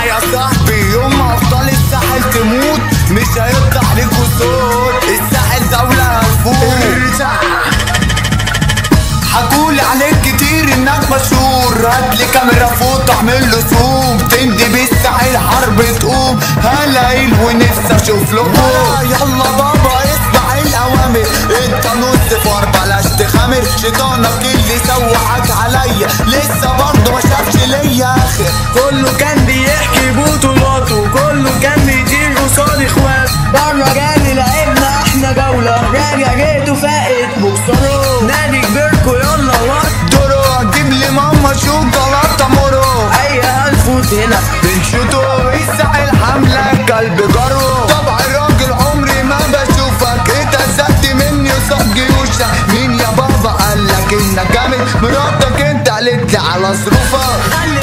اسمع يا صاحبي يوم ما ابطال الساحل تموت مش هيطلع ليكوا صوت الساحل دولة هنفوت حكول عليك كتير انك مشهور هاتلي كاميرا فوق اعمل له زوم تندي بالساحل حرب تقوم هلاقيل ونفسي اشوف لكم يلا بابا اسمع الاوامر انت نص فار بلاش تخامر شيطانك اللي سوحك عليا لسه برضه ما شافش ليا اخر كله كان بيحكي بطولاته كله كان بيطير قصاد اخوات بره جالي لعبنا احنا جولة راجع جيته فائت بوكسرو نادي كبيركو يلا وقت دورو جيب لي ماما شوكولاته مرو اي هنفوت هنا بنشوطه الساحل حملة كلب جرو طبع الراجل عمري ما بشوفك اتهزقت مني وصاب جيوشك مين يا بابا قالك انك جامد مراتك انت قالت لي على ظروفك خلي